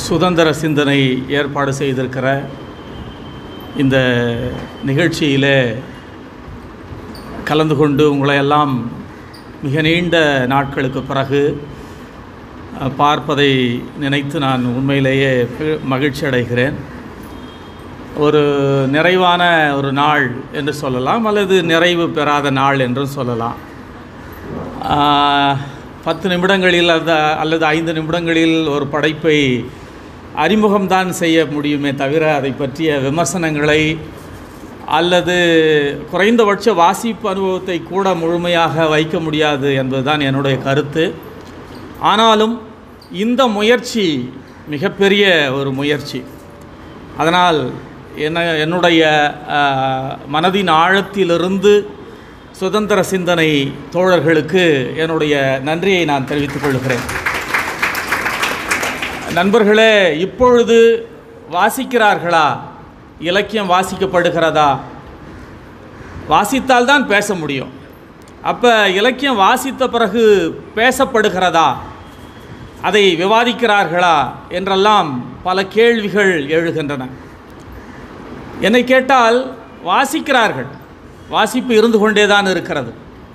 சுதந்திர சிந்தனை ஏற்பாடு செய்திருக்கிற இந்த நிகழ்ச்சியிலே கலந்து கொண்டு உங்களை எல்லாம் மிக நீண்ட நாட்களுக்கு பிறகு அஹ், பார்ப்பதை நினைத்து நான் உண்மையிலேயே பெ- மகிழ்ச்சி அடைகிறேன் ஒரு நிறைவான ஒரு நாள் என்று சொல்லலாம் அல்லது நிறைவு பெறாத நாள் என்றும் சொல்லலாம் ஆஹ், பத்து நிமிடங்களில் அந்த அல்லது ஐந்து நிமிடங்களில் ஒரு படைப்பை அறிமுகம்தான் செய்ய முடியுமே தவிர அதை பற்றிய விமர்சனங்களை அல்லது குறைந்தபட்ச வாசிப்பு அனுபவத்தை கூட முழுமையாக வைக்க முடியாது என்பதுதான் என்னுடைய கருத்து ஆனாலும் இந்த முயற்சி மிகப்பெரிய ஒரு முயற்சி அதனால் என்ன என்னுடைய ஆஹ், மனதின் ஆழத்திலிருந்து சுதந்திர சிந்தனை தோழர்களுக்கு என்னுடைய நன்றியை நான் தெரிவித்துக் கொள்கிறேன் நண்பர்களே இப்பொழுது வாசிக்கிறார்களா இலக்கியம் வாசிக்கப்படுகிறதா வாசித்தால்தான் பேச முடியும் அப்போ இலக்கியம் வாசித்த பிறகு பேசப்படுகிறதா அதை விவாதிக்கிறார்களா என்றெல்லாம் பல கேள்விகள் எழுகின்றன என்னை கேட்டால் வாசிக்கிறார்கள் வாசிப்பு இருந்து கொண்டே தான் இருக்கிறது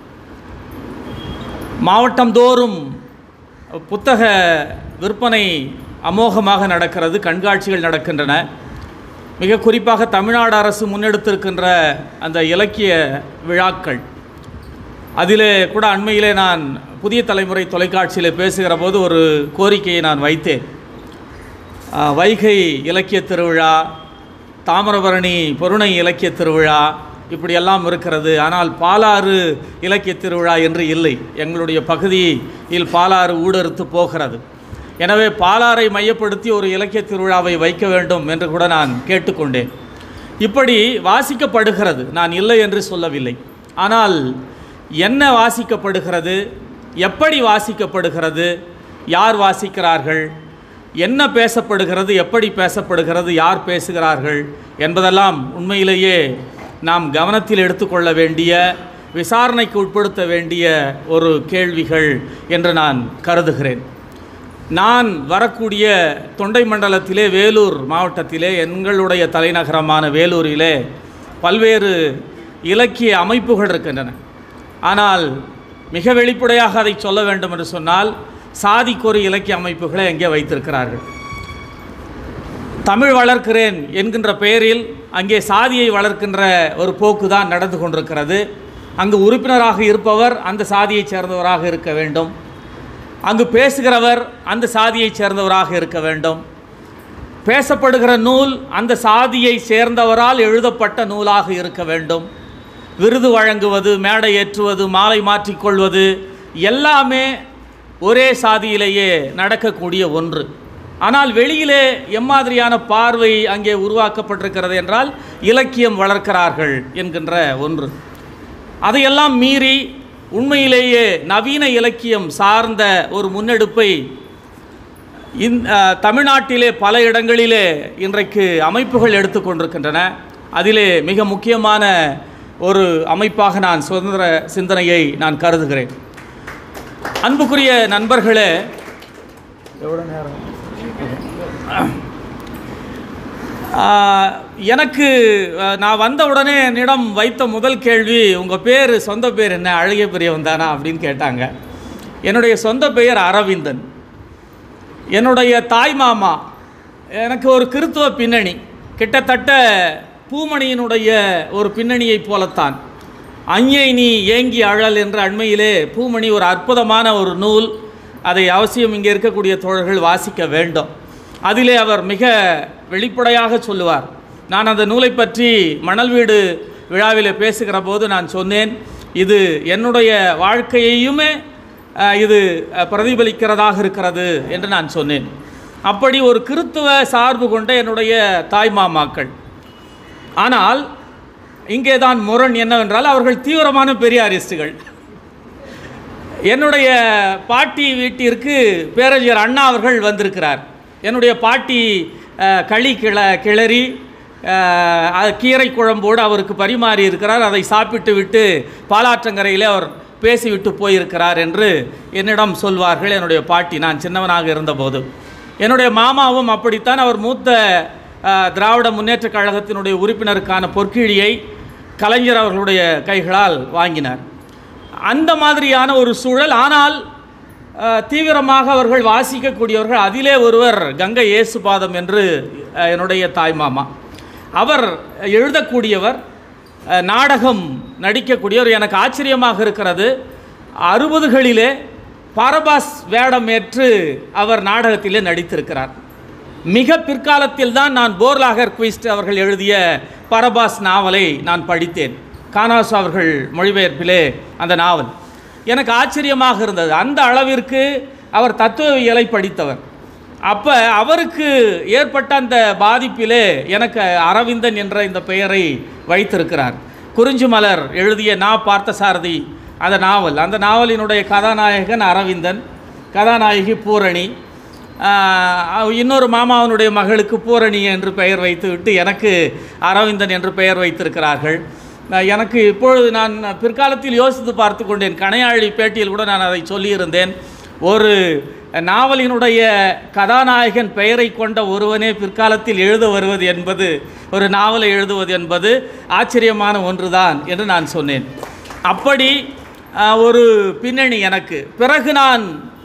மாவட்டந்தோறும் புத்தக விற்பனை அமோகமாக நடக்கிறது கண்காட்சிகள் நடக்கின்றன மிக குறிப்பாக தமிழ்நாடு அரசு முன்னெடுத்திருக்கின்ற அந்த இலக்கிய விழாக்கள் அதிலே கூட அண்மையிலே நான் புதிய தலைமுறை தொலைக்காட்சியில் பேசுகிற போது ஒரு கோரிக்கையை நான் வைத்தேன் ஆஹ், வைகை இலக்கிய திருவிழா தாமிரபரணி பொருணை இலக்கிய திருவிழா இப்படியெல்லாம் இருக்கிறது ஆனால் பாலாறு இலக்கிய திருவிழா என்று இல்லை எங்களுடைய பகுதியில் பாலாறு ஊடறுத்து போகிறது எனவே பாலாறை மையப்படுத்தி ஒரு இலக்கிய திருவிழாவை வைக்க வேண்டும் என்று கூட நான் கேட்டுக்கொண்டேன் இப்படி வாசிக்கப்படுகிறது நான் இல்லை என்று சொல்லவில்லை ஆனால் என்ன வாசிக்கப்படுகிறது எப்படி வாசிக்கப்படுகிறது யார் வாசிக்கிறார்கள் என்ன பேசப்படுகிறது எப்படி பேசப்படுகிறது யார் பேசுகிறார்கள் என்பதெல்லாம் உண்மையிலேயே நாம் கவனத்தில் எடுத்துக்கொள்ள வேண்டிய விசாரணைக்கு உட்படுத்த வேண்டிய ஒரு கேள்விகள் என்று நான் கருதுகிறேன் நான் வரக்கூடிய தொண்டை மண்டலத்திலே வேலூர் மாவட்டத்திலே எங்களுடைய தலைநகரமான வேலூரிலே பல்வேறு இலக்கிய அமைப்புகள் இருக்கின்றன ஆனால் மிக வெளிப்படையாக அதை சொல்ல வேண்டும் என்று சொன்னால் சாதிக்கொரு இலக்கிய அமைப்புகளை எங்கே வைத்திருக்கிறார்கள் தமிழ் வளர்க்கிறேன் என்கின்ற பெயரில் அங்கே சாதியை வளர்க்கின்ற ஒரு போக்கு தான் நடந்து கொண்டிருக்கிறது அங்கு உறுப்பினராக இருப்பவர் அந்த சாதியைச் சேர்ந்தவராக இருக்க வேண்டும் அங்கு பேசுகிறவர் அந்த சாதியைச் சேர்ந்தவராக இருக்க வேண்டும் பேசப்படுகிற நூல் அந்த சாதியை சேர்ந்தவரால் எழுதப்பட்ட நூலாக இருக்க வேண்டும் விருது வழங்குவது மேடை ஏற்றுவது மாலை மாற்றிக்கொள்வது எல்லாமே ஒரே சாதியிலேயே நடக்கக்கூடிய ஒன்று ஆனால் வெளியிலே எம்மாதிரியான பார்வை அங்கே உருவாக்கப்பட்டிருக்கிறது என்றால் இலக்கியம் வளர்க்கிறார்கள் என்கின்ற ஒன்று அதையெல்லாம் மீறி உண்மையிலேயே நவீன இலக்கியம் சார்ந்த ஒரு முன்னெடுப்பை இந் அஹ், தமிழ்நாட்டிலே பல இடங்களிலே இன்றைக்கு அமைப்புகள் எடுத்துக்கொண்டிருக்கின்றன அதிலே மிக முக்கியமான ஒரு அமைப்பாக நான் சுதந்திர சிந்தனையை நான் கருதுகிறேன் அன்புக்குரிய நண்பர்களே எவ்வளோ நேரம் ஆஹ், எனக்கு ஆஹ், நான் வந்த உடனே என்னிடம் வைத்த முதல் கேள்வி உங்கள் பேர் சொந்த பேர் என்ன அழகிய பெரியவன் தானா அப்படின்னு கேட்டாங்க என்னுடைய சொந்த பெயர் அரவிந்தன் என்னுடைய தாய் மாமா எனக்கு ஒரு கிறித்துவ பின்னணி கிட்டத்தட்ட பூமணியினுடைய ஒரு பின்னணியைப் போலத்தான் அஞ்ஞை நீ ஏங்கி அழல் என்ற அண்மையிலே பூமணி ஒரு அற்புதமான ஒரு நூல் அதை அவசியம் இங்கே இருக்கக்கூடிய தோழர்கள் வாசிக்க வேண்டும் அதிலே அவர் மிக வெளிப்படையாக சொல்லுவார் நான் அந்த நூலை பற்றி மணல் வீடு விழாவிலே பேசுகிற போது நான் சொன்னேன் இது என்னுடைய வாழ்க்கையையுமே அஹ், இது அஹ், பிரதிபலிக்கிறதாக இருக்கிறது என்று நான் சொன்னேன் அப்படி ஒரு கிறித்துவ சார்பு கொண்ட என்னுடைய தாய் மாமாக்கள் ஆனால் இங்கே தான் முரண் என்னவென்றால் அவர்கள் தீவிரமான பெரியாரிஸ்டுகள் என்னுடைய பாட்டி வீட்டிற்கு பேரறிஞர் அண்ணா அவர்கள் வந்திருக்கிறார் என்னுடைய பாட்டி அஹ், களி கிள கிளறி அஹ், அது கீரை குழம்போடு அவருக்கு பரிமாறி இருக்கிறார் அதை சாப்பிட்டு விட்டு பாலாற்றங்கரையிலே அவர் பேசிவிட்டு போயிருக்கிறார் என்று என்னிடம் சொல்வார்கள் என்னுடைய பாட்டி நான் சின்னவனாக இருந்தபோது என்னுடைய மாமாவும் அப்படித்தான் அவர் மூத்த அஹ், திராவிட முன்னேற்றக் கழகத்தினுடைய உறுப்பினருக்கான பொற்கிழியை கலைஞர் அவர்களுடைய கைகளால் வாங்கினார் அந்த மாதிரியான ஒரு சூழல் ஆனால் அஹ், தீவிரமாக அவர்கள் வாசிக்கக்கூடியவர்கள் அதிலே ஒருவர் கங்கை இயேசுபாதம் என்று அஹ், என்னுடைய தாய்மாமா அவர் எழுதக்கூடியவர் அஹ், நாடகம் நடிக்கக்கூடியவர் எனக்கு ஆச்சரியமாக இருக்கிறது அறுபதுகளிலே பாரபாஸ் வேடம் ஏற்று அவர் நாடகத்திலே நடித்திருக்கிறார் மிக பிற்காலத்தில் தான் நான் போர்லாகர் குவிஸ்ட் அவர்கள் எழுதிய பரபாஸ் நாவலை நான் படித்தேன் கானாசு அவர்கள் மொழிபெயர்ப்பிலே அந்த நாவல் எனக்கு ஆச்சரியமாக இருந்தது அந்த அளவிற்கு அவர் தத்துவவியலை படித்தவர் அப்போ அவருக்கு ஏற்பட்ட அந்த பாதிப்பிலே எனக்கு அரவிந்தன் என்ற இந்த பெயரை வைத்திருக்கிறார் குறிஞ்சிமலர் எழுதிய நா பார்த்தசாரதி அந்த நாவல் அந்த நாவலினுடைய கதாநாயகன் அரவிந்தன் கதாநாயகி பூரணி ஆஹ், இன்னொரு மாமாவனுடைய மகளுக்கு பூரணி என்று பெயர் வைத்துவிட்டு எனக்கு அரவிந்தன் என்று பெயர் வைத்திருக்கிறார்கள் நான் எனக்கு இப்பொழுது நான் பிற்காலத்தில் யோசித்து பார்த்து கொண்டேன் கணையாழி பேட்டியில் கூட நான் அதை சொல்லியிருந்தேன் ஒரு நாவலினுடைய கதாநாயகன் பெயரை கொண்ட ஒருவனே பிற்காலத்தில் எழுத வருவது என்பது ஒரு நாவலை எழுதுவது என்பது ஆச்சரியமான ஒன்றுதான் என்று நான் சொன்னேன் அப்படி ஆஹ், ஒரு பின்னணி எனக்கு பிறகு நான்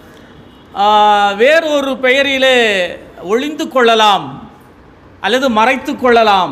ஆஹ், வேறொரு பெயரிலே ஒளிந்து கொள்ளலாம் அல்லது மறைத்து கொள்ளலாம்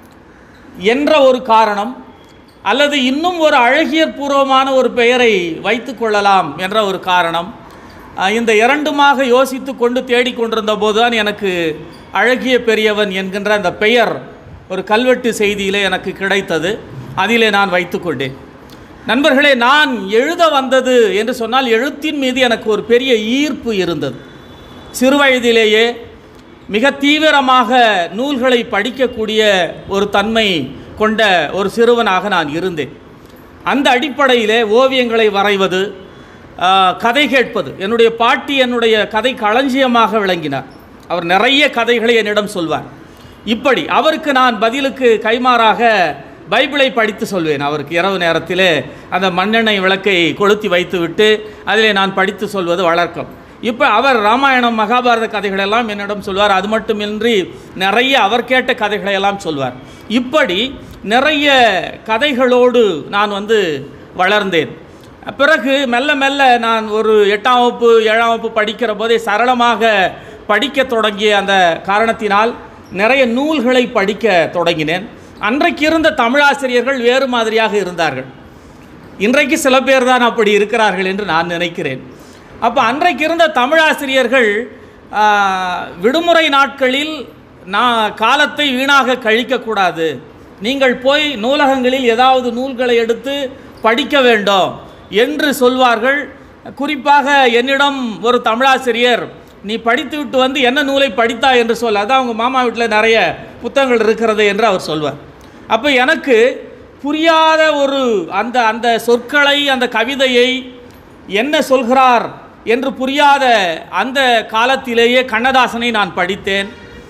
என்ற ஒரு காரணம் அல்லது இன்னும் ஒரு அழகியற் பூர்வமான ஒரு பெயரை வைத்து கொள்ளலாம் என்ற ஒரு காரணம் அஹ், இந்த இரண்டுமாக யோசித்து கொண்டு தேடிக்கொண்டிருந்த போதுதான் எனக்கு அழகிய பெரியவன் என்கின்ற அந்த பெயர் ஒரு கல்வெட்டு செய்தியிலே எனக்கு கிடைத்தது அதிலே நான் வைத்துக்கொண்டேன் நண்பர்களே நான் எழுத வந்தது என்று சொன்னால் எழுத்தின் மீது எனக்கு ஒரு பெரிய ஈர்ப்பு இருந்தது சிறுவயதிலேயே மிக தீவிரமாக நூல்களை படிக்கக்கூடிய ஒரு தன்மை கொண்ட ஒரு சிறுவனாக நான் இருந்தேன் அந்த அடிப்படையிலே ஓவியங்களை வரைவது ஆ, கதை கேட்பது என்னுடைய பாட்டி என்னுடைய கதை களஞ்சியமாக விளங்கினார் அவர் நிறைய கதைகளை என்னிடம் சொல்வார் இப்படி அவருக்கு நான் பதிலுக்கு கைமாறாக பைபிளை படித்து சொல்வேன் அவருக்கு இரவு நேரத்திலே அந்த மண்ணெண்ணெய் விளக்கை கொளுத்தி வைத்துவிட்டு அதிலே நான் படித்து சொல்வது வழக்கம் இப்போ அவர் ராமாயணம் மகாபாரத கதைகளெல்லாம் என்னிடம் சொல்வார் அது மட்டுமின்றி நிறைய அவர் கேட்ட கதைகளை எல்லாம் சொல்வார் இப்படி நிறைய கதைகளோடு நான் வந்து வளர்ந்தேன் பிறகு மெல்ல மெல்ல நான் ஒரு எட்டாம் வகுப்பு ஏழாம் வகுப்பு படிக்கிற போதே சரளமாக படிக்க தொடங்கிய அந்த காரணத்தினால் நிறைய நூல்களை படிக்க தொடங்கினேன் அன்றைக்கு இருந்த தமிழாசிரியர்கள் வேறு மாதிரியாக இருந்தார்கள் இன்றைக்கு சில பேர் தான் அப்படி இருக்கிறார்கள் என்று நான் நினைக்கிறேன் அப்போ அன்றைக்கு இருந்த தமிழாசிரியர்கள் ஆ, விடுமுறை நாட்களில் நான் காலத்தை வீணாக கழிக்கக்கூடாது நீங்கள் போய் நூலகங்களில் ஏதாவது நூல்களை எடுத்து படிக்க வேண்டும் என்று சொல்வார்கள் குறிப்பாக என்னிடம் ஒரு தமிழாசிரியர் நீ படித்துவிட்டு வந்து என்ன நூலை படித்தா என்று சொல் அதான் அவங்க மாமா வீட்டில் நிறைய புத்தகங்கள் இருக்கிறது என்று அவர் சொல்வார் அப்போ எனக்கு புரியாத ஒரு அந்த அந்த சொற்களை அந்த கவிதையை என்ன சொல்கிறார் என்று புரியாத அந்த காலத்திலேயே கண்ணதாசனை நான் படித்தேன்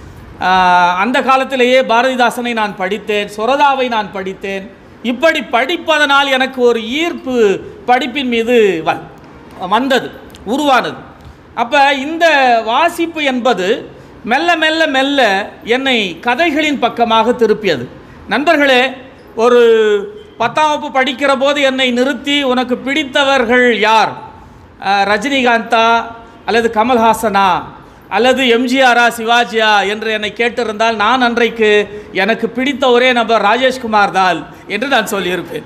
ஆஹ், அந்த காலத்திலேயே பாரதிதாசனை நான் படித்தேன் சுரதாவை நான் படித்தேன் இப்படி படிப்பதனால் எனக்கு ஒரு ஈர்ப்பு படிப்பின் மீது வ வந்தது உருவானது அப்போ இந்த வாசிப்பு என்பது மெல்ல மெல்ல மெல்ல என்னை கதைகளின் பக்கமாக திருப்பியது நண்பர்களே ஒரு பத்தாம் வகுப்பு படிக்கிற போது என்னை நிறுத்தி உனக்கு பிடித்தவர்கள் யார் அஹ், ரஜினிகாந்தா அல்லது கமல்ஹாசனா அல்லது எம்ஜிஆரா சிவாஜியா என்று என்னை கேட்டிருந்தால் நான் அன்றைக்கு எனக்கு பிடித்த ஒரே நபர் ராஜேஷ்குமார் தால் என்று நான் சொல்லியிருப்பேன்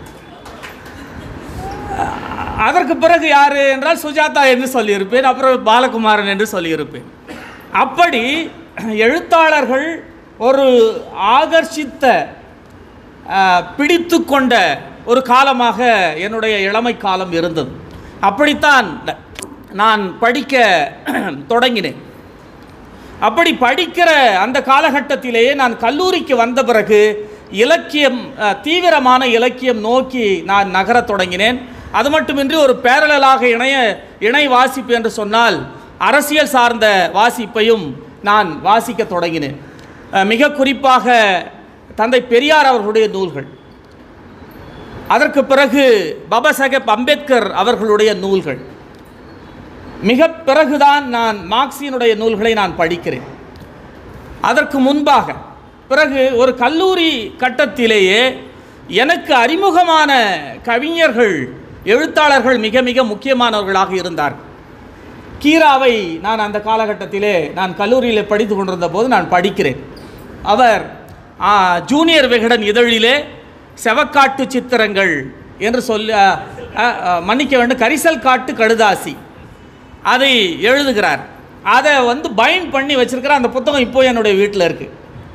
அதற்கு பிறகு யார் என்றால் சுஜாதா என்று சொல்லியிருப்பேன் அப்புறம் பாலகுமாரன் என்று சொல்லியிருப்பேன் அப்படி எழுத்தாளர்கள் ஒரு ஆகர்ஷித்த ஆஹ், பிடித்து கொண்ட ஒரு காலமாக என்னுடைய இளமை காலம் இருந்தது அப்படித்தான் நான் படிக்க தொடங்கினேன் அப்படி படிக்கிற அந்த காலகட்டத்திலேயே நான் கல்லூரிக்கு வந்த பிறகு இலக்கியம் அஹ், தீவிரமான இலக்கியம் நோக்கி நான் நகரத் தொடங்கினேன் அது மட்டுமின்றி ஒரு பேரலாக இணைய இணை வாசிப்பு என்று சொன்னால் அரசியல் சார்ந்த வாசிப்பையும் நான் வாசிக்க தொடங்கினேன் அஹ், மிக குறிப்பாக தந்தை பெரியார் அவர்களுடைய நூல்கள் அதற்கு பிறகு பாபா சாஹேப் அம்பேத்கர் அவர்களுடைய நூல்கள் மிக பிறகுதான் நான் மார்க்சினுடைய நூல்களை நான் படிக்கிறேன் அதற்கு முன்பாக பிறகு ஒரு கல்லூரி கட்டத்திலேயே எனக்கு அறிமுகமான கவிஞர்கள் எழுத்தாளர்கள் மிக மிக முக்கியமானவர்களாக இருந்தார்கள் கீராவை நான் அந்த காலகட்டத்திலே நான் கல்லூரியில் படித்து கொண்டிருந்த போது நான் படிக்கிறேன் அவர் ஆ, ஜூனியர் விகடன் இதழிலே செவக்காட்டு சித்திரங்கள் என்று சொல்ல ஆ, ஆ, மன்னிக்க வேண்டும் கரிசல் காட்டு கடுதாசி அதை எழுதுகிறார் அதை வந்து பைண்ட் பண்ணி வச்சிருக்கிற அந்த புத்தகம் இப்போ என்னுடைய வீட்டில் இருக்குது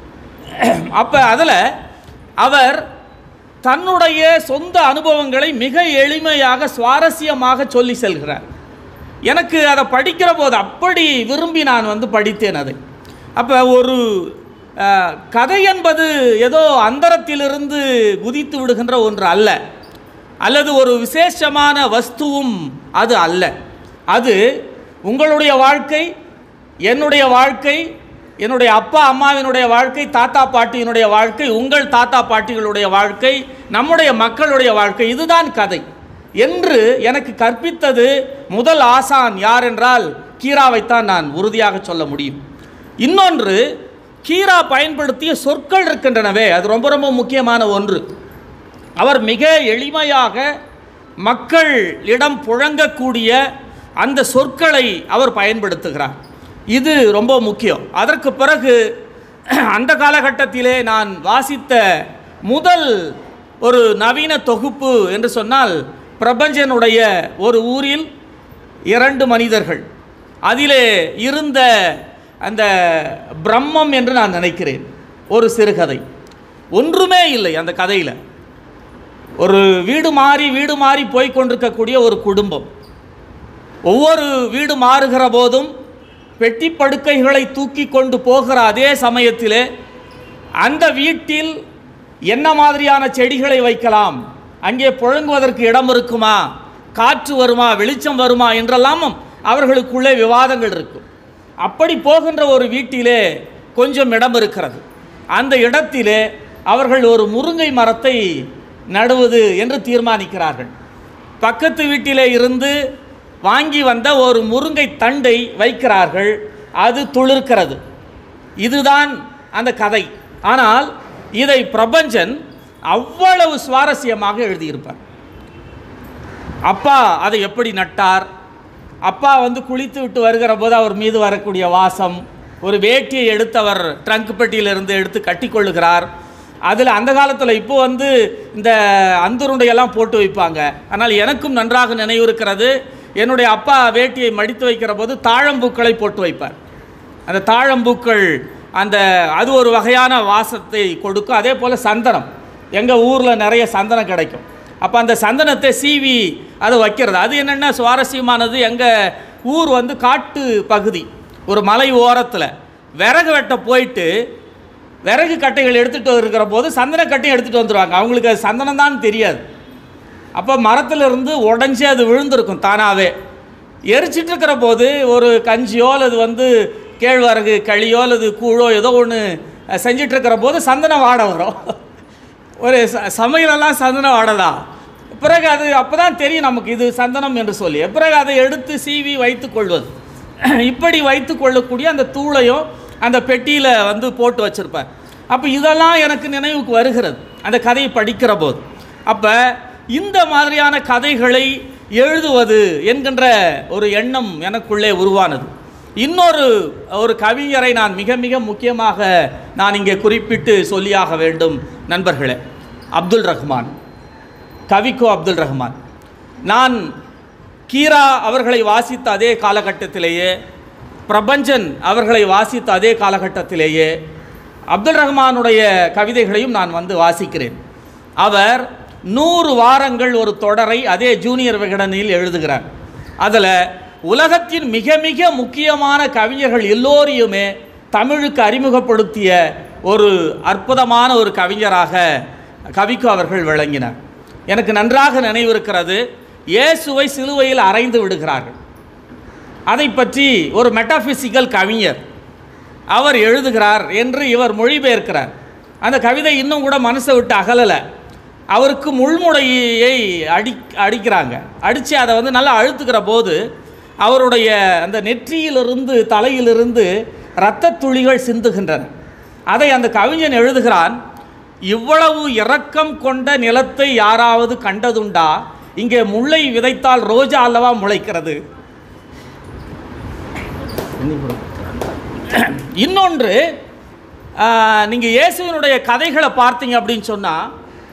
அப்போ அதில் அவர் தன்னுடைய சொந்த அனுபவங்களை மிக எளிமையாக சுவாரஸ்யமாக சொல்லி செல்கிறார் எனக்கு அதை படிக்கிற போது அப்படி விரும்பி நான் வந்து படித்தேன் அதை அப்போ ஒரு அஹ், கதை என்பது ஏதோ அந்தரத்திலிருந்து குதித்து விடுகின்ற ஒன்று அல்ல அல்லது ஒரு விசேஷமான வஸ்துவும் அது அல்ல அது உங்களுடைய வாழ்க்கை என்னுடைய வாழ்க்கை என்னுடைய அப்பா அம்மாவினுடைய வாழ்க்கை தாத்தா பாட்டியினுடைய வாழ்க்கை உங்கள் தாத்தா பாட்டிகளுடைய வாழ்க்கை நம்முடைய மக்களுடைய வாழ்க்கை இதுதான் கதை என்று எனக்கு கற்பித்தது முதல் ஆசான் யார் என்றால் கீராவைத்தான் நான் உறுதியாக சொல்ல முடியும் இன்னொன்று கீரா பயன்படுத்திய சொற்கள் இருக்கின்றனவே அது ரொம்ப ரொம்ப முக்கியமான ஒன்று அவர் மிக எளிமையாக மக்களிடம் புழங்கக்கூடிய அந்த சொற்களை அவர் பயன்படுத்துகிறார் இது ரொம்ப முக்கியம் அதற்கு பிறகு அந்த காலகட்டத்திலே நான் வாசித்த முதல் ஒரு நவீன தொகுப்பு என்று சொன்னால் பிரபஞ்சனுடைய ஒரு ஊரில் இரண்டு மனிதர்கள் அதிலே இருந்த அந்த பிரம்மம் என்று நான் நினைக்கிறேன் ஒரு சிறுகதை ஒன்றுமே இல்லை அந்த கதையில் ஒரு வீடு மாறி வீடு மாறி போய் கொண்டிருக்கக்கூடிய ஒரு குடும்பம் ஒவ்வொரு வீடு மாறுகிற போதும் பெட்டி படுக்கைகளை தூக்கி கொண்டு போகிற அதே சமயத்திலே அந்த வீட்டில் என்ன மாதிரியான செடிகளை வைக்கலாம் அங்கே புழங்குவதற்கு இடம் இருக்குமா காற்று வருமா வெளிச்சம் வருமா என்றெல்லாம் அவர்களுக்குள்ளே விவாதங்கள் இருக்கும் அப்படி போகின்ற ஒரு வீட்டிலே கொஞ்சம் இடம் இருக்கிறது அந்த இடத்திலே அவர்கள் ஒரு முருங்கை மரத்தை நடுவது என்று தீர்மானிக்கிறார்கள் பக்கத்து வீட்டிலே இருந்து வாங்கி வந்த ஒரு முருங்கை தண்டை வைக்கிறார்கள் அது துளிர்க்கிறது இதுதான் அந்த கதை ஆனால் இதை பிரபஞ்சன் அவ்வளவு சுவாரஸ்யமாக எழுதியிருப்பார் அப்பா அதை எப்படி நட்டார் அப்பா வந்து குளித்து விட்டு வருகிற போது அவர் மீது வரக்கூடிய வாசம் ஒரு வேட்டியை எடுத்து அவர் ட்ரங்க் பெட்டியிலிருந்து எடுத்து கட்டிக்கொள்ளுகிறார் அதில் அந்த காலத்தில் இப்போ வந்து இந்த அந்துருண்டையெல்லாம் போட்டு வைப்பாங்க ஆனால் எனக்கும் நன்றாக நினைவு இருக்கிறது என்னுடைய அப்பா வேட்டியை மடித்து வைக்கிற போது தாழம்பூக்களை போட்டு வைப்பார் அந்த தாழம்பூக்கள் அந்த அது ஒரு வகையான வாசத்தை கொடுக்கும் அதே போல் சந்தனம் எங்கள் ஊரில் நிறைய சந்தனம் கிடைக்கும் அப்போ அந்த சந்தனத்தை சீவி அதை வைக்கிறது அது என்னென்ன சுவாரஸ்யமானது எங்கள் ஊர் வந்து காட்டு பகுதி ஒரு மலை ஓரத்தில் விறகு வெட்ட போயிட்டு விறகு கட்டைகள் எடுத்துகிட்டு இருக்கிற போது சந்தன கட்டையும் எடுத்துகிட்டு வந்துடுவாங்க அவங்களுக்கு அது சந்தனம் தான் தெரியாது அப்போ மரத்திலிருந்து உடஞ்சி அது விழுந்திருக்கும் தானாகவே எரிச்சிட்டு இருக்கிற போது ஒரு கஞ்சியோ அல்லது வந்து கேழ்வரகு களியோ அல்லது கூழோ ஏதோ ஒன்று செஞ்சிட்டு இருக்கிற போது சந்தன வாடை வரும் ஒரு ச சமையலெல்லாம் சந்தன வாடை தான் பிறகு அது அப்போ தான் தெரியும் நமக்கு இது சந்தனம் என்று சொல்லி பிறகு அதை எடுத்து சீவி வைத்து கொள்வது இப்படி வைத்து கொள்ளக்கூடிய அந்த தூளையும் அந்த பெட்டியில் வந்து போட்டு வச்சுருப்பார் அப்போ இதெல்லாம் எனக்கு நினைவுக்கு வருகிறது அந்த கதையை படிக்கிற போது அப்போ இந்த மாதிரியான கதைகளை எழுதுவது என்கின்ற ஒரு எண்ணம் எனக்குள்ளே உருவானது இன்னொரு ஒரு கவிஞரை நான் மிக மிக முக்கியமாக நான் இங்கே குறிப்பிட்டு சொல்லியாக வேண்டும் நண்பர்களே அப்துல் ரஹ்மான் கவிக்கோ அப்துல் ரஹ்மான் நான் கீரா அவர்களை வாசித்த அதே காலகட்டத்திலேயே பிரபஞ்சன் அவர்களை வாசித்த அதே காலகட்டத்திலேயே அப்துல் ரஹ்மானுடைய கவிதைகளையும் நான் வந்து வாசிக்கிறேன் அவர் நூறு வாரங்கள் ஒரு தொடரை அதே ஜூனியர் விகடனில் எழுதுகிறார் அதில் உலகத்தின் மிக மிக முக்கியமான கவிஞர்கள் எல்லோரையுமே தமிழுக்கு அறிமுகப்படுத்திய ஒரு அற்புதமான ஒரு கவிஞராக கவிக்கு அவர்கள் விளங்கினார் எனக்கு நன்றாக நினைவிருக்கிறது இயேசுவை சிலுவையில் அறைந்து விடுகிறார்கள் அதை பற்றி ஒரு மெட்டாபிசிக்கல் கவிஞர் அவர் எழுதுகிறார் என்று இவர் மொழிபெயர்க்கிறார் அந்த கவிதை இன்னும் கூட மனசை விட்டு அகலலை அவருக்கு முள்முடையை அடி அடிக்கிறாங்க அடித்து அதை வந்து நல்லா அழுத்துக்கிற போது அவருடைய அந்த நெற்றியிலிருந்து தலையிலிருந்து இரத்தத் துளிகள் சிந்துகின்றன அதை அந்த கவிஞன் எழுதுகிறான் இவ்வளவு இரக்கம் கொண்ட நிலத்தை யாராவது கண்டதுண்டா இங்கே முல்லை விதைத்தால் ரோஜா அல்லவா முளைக்கிறது இன்னொன்று நீங்கள் இயேசுவினுடைய கதைகளை பார்த்தீங்க அப்படின்னு சொன்னால்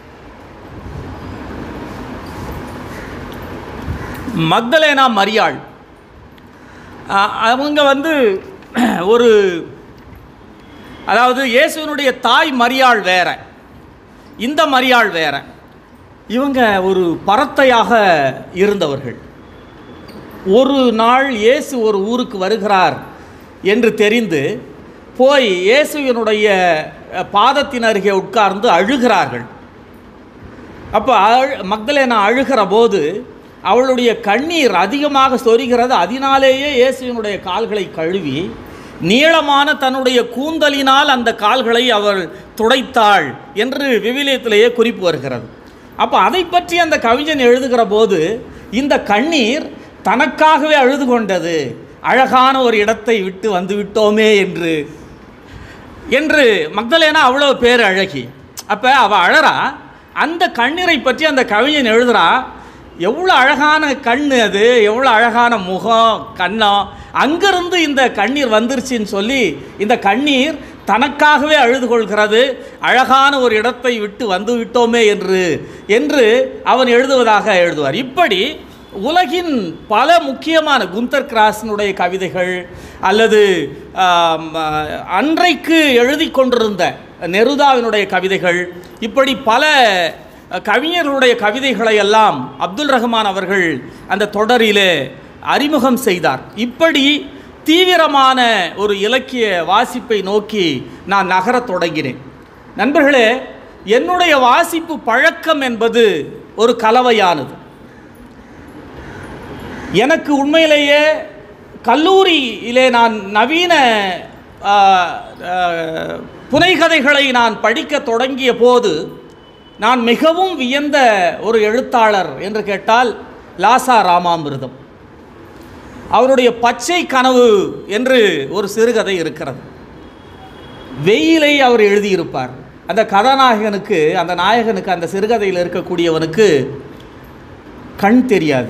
மக்தலேனா மரியாள் ஆஹ் அவங்க வந்து ஒரு அதாவது இயேசுவினுடைய தாய் மரியாள் வேற இந்த மரியாள் வேற இவங்க ஒரு பரத்தையாக இருந்தவர்கள் ஒரு நாள் இயேசு ஒரு ஊருக்கு வருகிறார் என்று தெரிந்து போய் இயேசுவினுடைய அஹ், பாதத்தின் அருகே உட்கார்ந்து அழுகிறார்கள் அப்போ அழு மக்தலேனா அழுகிற போது அவளுடைய கண்ணீர் அதிகமாக சொரிகிறது அதனாலேயே இயேசுவினுடைய கால்களை கழுவி நீளமான தன்னுடைய கூந்தலினால் அந்த கால்களை அவள் துடைத்தாள் என்று விவிலியத்திலேயே குறிப்பு வருகிறது அப்போ அதை பற்றி அந்த கவிஞன் எழுதுகிற போது இந்த கண்ணீர் தனக்காகவே அழுது கொண்டது அழகான ஒரு இடத்தை விட்டு வந்து விட்டோமே என்று என்று மக்தலேனா அவ்வளோ பேர் அழகி அப்போ அவள் அழறா அந்த கண்ணீரை பற்றி அந்த கவிஞன் எழுதுறா எவ்வளோ அழகான கண் அது எவ்வளோ அழகான முகம் கண்ணம் அங்கிருந்து இந்த கண்ணீர் வந்துருச்சுன்னு சொல்லி இந்த கண்ணீர் தனக்காகவே அழுது கொள்கிறது அழகான ஒரு இடத்தை விட்டு வந்து விட்டோமே என்று என்று அவன் எழுதுவதாக எழுதுவார் இப்படி உலகின் பல முக்கியமான குந்தர் கிராஸினுடைய கவிதைகள் அல்லது ஆம், அன்றைக்கு எழுதி கொண்டிருந்த நெருதாவினுடைய கவிதைகள் இப்படி பல கவிஞர்களுடைய கவிதைகளை எல்லாம் அப்துல் ரஹ்மான் அவர்கள் அந்த தொடரிலே அறிமுகம் செய்தார் இப்படி தீவிரமான ஒரு இலக்கிய வாசிப்பை நோக்கி நான் நகரத் தொடங்கினேன் நண்பர்களே என்னுடைய வாசிப்பு பழக்கம் என்பது ஒரு கலவையானது எனக்கு உண்மையிலேயே கல்லூரியிலே நான் நவீன ஆ, ஆ, புனைகதைகளை நான் படிக்க தொடங்கிய போது நான் மிகவும் வியந்த ஒரு எழுத்தாளர் என்று கேட்டால் லாசா ராமாமிர்தம் அவருடைய பச்சை கனவு என்று ஒரு சிறுகதை இருக்கிறது வெயிலை அவர் எழுதியிருப்பார் அந்த கதாநாயகனுக்கு அந்த நாயகனுக்கு அந்த சிறுகதையில் இருக்கக்கூடியவனுக்கு கண் தெரியாது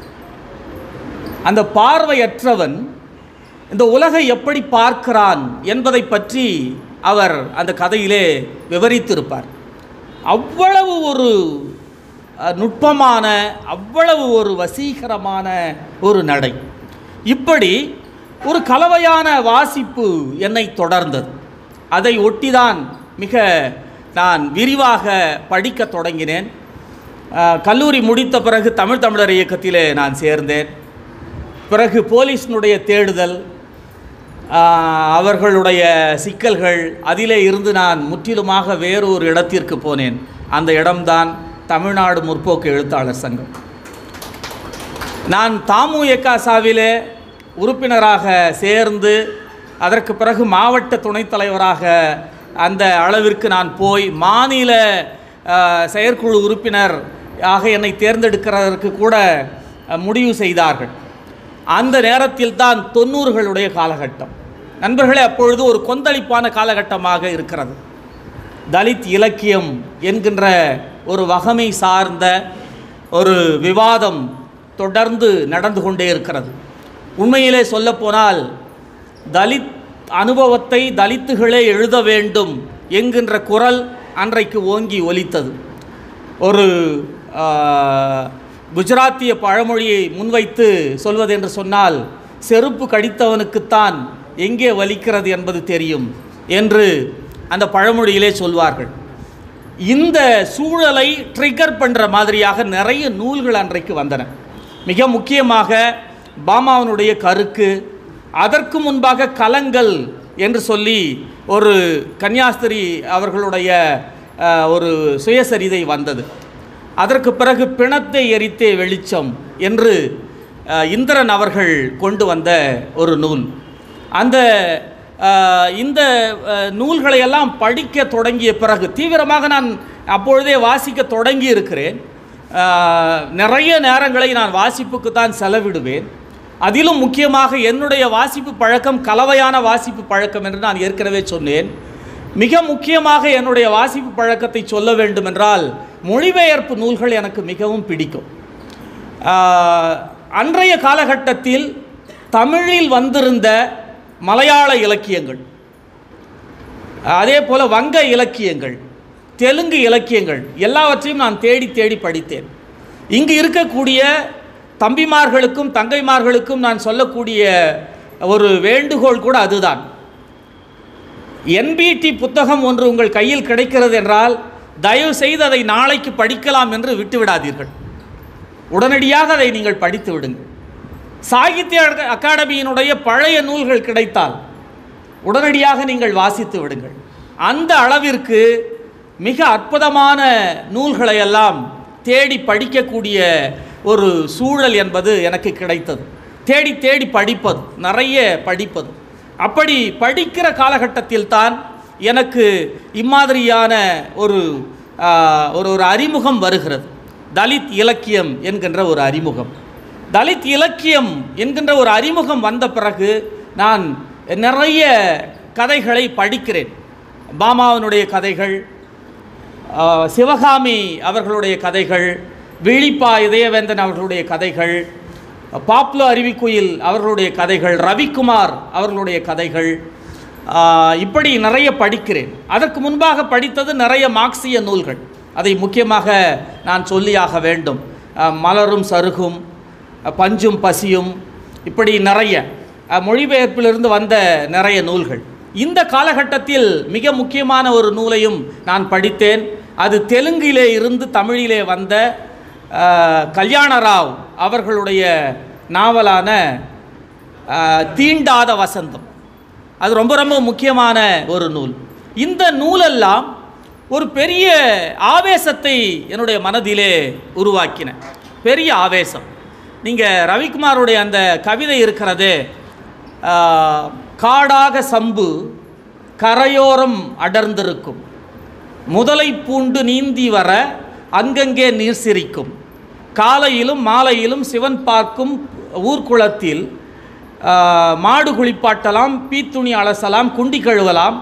அந்த பார்வையற்றவன் இந்த உலகை எப்படி பார்க்கிறான் என்பதை பற்றி அவர் அந்த கதையிலே விவரித்திருப்பார் அவ்வளவு ஒரு அஹ், நுட்பமான அவ்வளவு ஒரு வசீகரமான ஒரு நடை இப்படி ஒரு கலவையான வாசிப்பு என்னை தொடர்ந்தது அதை ஒட்டிதான் மிக நான் விரிவாக படிக்கத் தொடங்கினேன் அஹ், கல்லூரி முடித்த பிறகு தமிழ் தமிழர் இயக்கத்திலே நான் சேர்ந்தேன் பிறகு போலீஸினுடைய தேடுதல் ஆஹ், அவர்களுடைய சிக்கல்கள் அதிலே இருந்து நான் முற்றிலுமாக வேறு ஒரு இடத்திற்கு போனேன் அந்த இடம்தான் தமிழ்நாடு முற்போக்கு எழுத்தாளர் சங்கம் நான் தாமு எக்காசாவிலே உறுப்பினராக சேர்ந்து அதற்கு பிறகு மாவட்ட துணைத் தலைவராக அந்த அளவிற்கு நான் போய் மாநில ஆஹ், செயற்குழு உறுப்பினர் ஆக என்னை தேர்ந்தெடுக்கிறதற்கு கூட அஹ், முடிவு செய்தார்கள் அந்த நேரத்தில் தான் தொண்ணூறுகளுடைய காலகட்டம் நண்பர்களே அப்பொழுது ஒரு கொந்தளிப்பான காலகட்டமாக இருக்கிறது தலித் இலக்கியம் என்கின்ற ஒரு வகமை சார்ந்த ஒரு விவாதம் தொடர்ந்து நடந்து கொண்டே இருக்கிறது உண்மையிலே சொல்லப்போனால் தலித் அனுபவத்தை தலித்துகளே எழுத வேண்டும் என்கின்ற குரல் அன்றைக்கு ஓங்கி ஒலித்தது ஒரு ஆ, குஜராத்திய பழமொழியை முன்வைத்து சொல்வதென்று சொன்னால் செருப்பு கடித்தவனுக்குத்தான் எங்கே வலிக்கிறது என்பது தெரியும் என்று அந்த பழமொழியிலே சொல்வார்கள் இந்த சூழலை ட்ரிகர் பண்ணுற மாதிரியாக நிறைய நூல்கள் அன்றைக்கு வந்தன மிக முக்கியமாக பாமாவனுடைய கருக்கு அதற்கு முன்பாக கலங்கள் என்று சொல்லி ஒரு கன்னியாஸ்திரி அவர்களுடைய அஹ், ஒரு சுயசரிதை வந்தது அதற்கு பிறகு பிணத்தை எரித்தே வெளிச்சம் என்று அஹ், இந்திரன் அவர்கள் கொண்டு வந்த ஒரு நூல் அந்த அஹ், இந்த அஹ், நூல்களை எல்லாம் படிக்க தொடங்கிய பிறகு தீவிரமாக நான் அப்பொழுதே வாசிக்க தொடங்கி இருக்கிறேன் அஹ், நிறைய நேரங்களை நான் வாசிப்புக்கு தான் செலவிடுவேன் அதிலும் முக்கியமாக என்னுடைய வாசிப்பு பழக்கம் கலவையான வாசிப்பு பழக்கம் என்று நான் ஏற்கனவே சொன்னேன் மிக முக்கியமாக என்னுடைய வாசிப்பு பழக்கத்தை சொல்ல வேண்டுமென்றால் மொழிபெயர்ப்பு நூல்கள் எனக்கு மிகவும் பிடிக்கும் ஆஹ், அன்றைய காலகட்டத்தில் தமிழில் வந்திருந்த மலையாள இலக்கியங்கள் அதே போல் வங்க இலக்கியங்கள் தெலுங்கு இலக்கியங்கள் எல்லாவற்றையும் நான் தேடி தேடி படித்தேன் இங்கு இருக்கக்கூடிய தம்பிமார்களுக்கும் தங்கைமார்களுக்கும் நான் சொல்லக்கூடிய ஒரு வேண்டுகோள் கூட அதுதான் என்பிடி புத்தகம் ஒன்று உங்கள் கையில் கிடைக்கிறது என்றால் தயவு செய்து அதை நாளைக்கு படிக்கலாம் என்று விட்டுவிடாதீர்கள் உடனடியாக அதை நீங்கள் படித்து விடுங்கள் சாகித்ய அக- அகாடமியினுடைய பழைய நூல்கள் கிடைத்தால் உடனடியாக நீங்கள் வாசித்து விடுங்கள் அந்த அளவிற்கு மிக அற்புதமான நூல்களை எல்லாம் தேடி படிக்கக்கூடிய ஒரு சூழல் என்பது எனக்கு கிடைத்தது தேடி தேடி படிப்பது நிறைய படிப்பது அப்படி படிக்கிற காலகட்டத்தில் தான் எனக்கு இம்மாதிரியான ஒரு ஆ, ஒரு ஒரு அறிமுகம் வருகிறது தலித் இலக்கியம் என்கின்ற ஒரு அறிமுகம் தலித் இலக்கியம் என்கின்ற ஒரு அறிமுகம் வந்த பிறகு நான் நிறைய கதைகளை படிக்கிறேன் பாமாவனுடைய கதைகள் ஆ, சிவகாமி அவர்களுடைய கதைகள் விழிப்பா இதயவேந்தன் அவர்களுடைய கதைகள் பாப்லோ அருவிக்குயில் அவர்களுடைய கதைகள் ரவிக்குமார் அவர்களுடைய கதைகள் ஆ, இப்படி நிறைய படிக்கிறேன் அதற்கு முன்பாக படித்தது நிறைய மார்க்சிய நூல்கள் அதை முக்கியமாக நான் சொல்லியாக வேண்டும் ஆ, மலரும் சருகும் அ, பஞ்சும் பசியும் இப்படி நிறைய அ, மொழிபெயர்ப்பிலிருந்து வந்த நிறைய நூல்கள் இந்த காலகட்டத்தில் மிக முக்கியமான ஒரு நூலையும் நான் படித்தேன் அது தெலுங்கிலே இருந்து தமிழிலே வந்த அ, கல்யாணராவ் அவர்களுடைய நாவலான அ, தீண்டாத வசந்தம் அது ரொம்ப ரொம்ப முக்கியமான ஒரு நூல் இந்த நூலெல்லாம் ஒரு பெரிய ஆவேசத்தை என்னுடைய மனதிலே உருவாக்கின பெரிய ஆவேசம் நீங்கள் ரவிக்குமாருடைய அந்த கவிதை இருக்கிறதே ஆ, காடாக சம்பு கரையோரம் அடர்ந்திருக்கும் முதலை பூண்டு நீந்தி வர அங்கங்கே நீர் சிரிக்கும் காலையிலும் மாலையிலும் சிவன் பார்க்கும் ஊர்க்குளத்தில் ஆ, மாடு குளிப்பாட்டலாம் பீத்துணி அலசலாம் குண்டி கழுவலாம்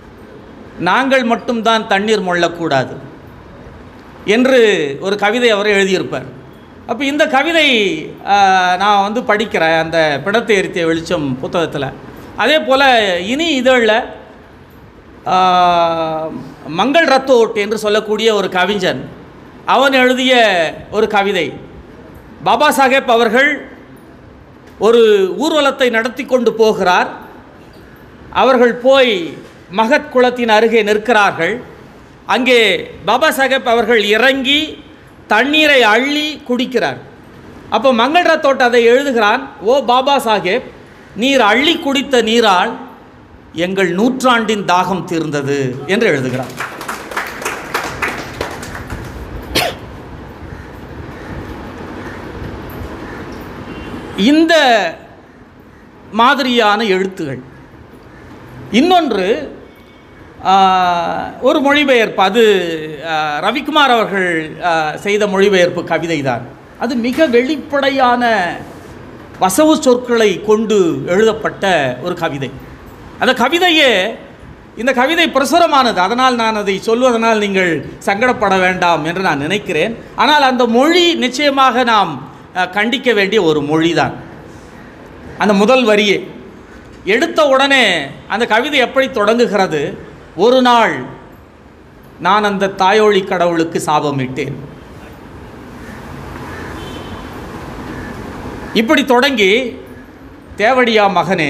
நாங்கள் மட்டும்தான் தண்ணீர் மொள்ளக்கூடாது என்று ஒரு கவிதை அவர் எழுதியிருப்பார் அப்போ இந்த கவிதை ஆ, நான் வந்து படிக்கிறேன் அந்த பிடத்தை எரித்திய வெளிச்சம் புத்தகத்தில் அதே போல் இனி இதழில் ஆ, மங்கள் ரத்தோட் என்று சொல்லக்கூடிய ஒரு கவிஞன் அவன் எழுதிய ஒரு கவிதை பாபா சாஹேப் அவர்கள் ஒரு ஊர்வலத்தை நடத்தி கொண்டு போகிறார் அவர்கள் போய் மகத் குளத்தின் அருகே நிற்கிறார்கள் அங்கே பாபா சாஹேப் அவர்கள் இறங்கி தண்ணீரை அள்ளி குடிக்கிறார் அப்போ மங்கள் ரத்தோட் அதை எழுதுகிறான் ஓ பாபா சாஹேப் நீர் அள்ளி குடித்த நீரால் எங்கள் நூற்றாண்டின் தாகம் தீர்ந்தது என்று எழுதுகிறார் இந்த மாதிரியான எழுத்துகள் இன்னொன்று ஆஹ், ஒரு மொழிபெயர்ப்பு அது ஆஹ், ரவிக்குமார் அவர்கள் ஆஹ், செய்த மொழிபெயர்ப்பு கவிதை தான் அது மிக வெளிப்படையான வசவு சொற்களை கொண்டு எழுதப்பட்ட ஒரு கவிதை அந்த கவிதையே இந்த கவிதை பிரசுரமானது அதனால் நான் அதை சொல்வதனால் நீங்கள் சங்கடப்பட வேண்டாம் என்று நான் நினைக்கிறேன் ஆனால் அந்த மொழி நிச்சயமாக நாம் அஹ், கண்டிக்க வேண்டிய ஒரு மொழிதான் அந்த முதல் வரியே எடுத்த உடனே அந்த கவிதை எப்படி தொடங்குகிறது ஒரு நாள் நான் அந்த தாயோழி கடவுளுக்கு சாபமிட்டேன் இப்படி தொடங்கி தேவடியா மகனே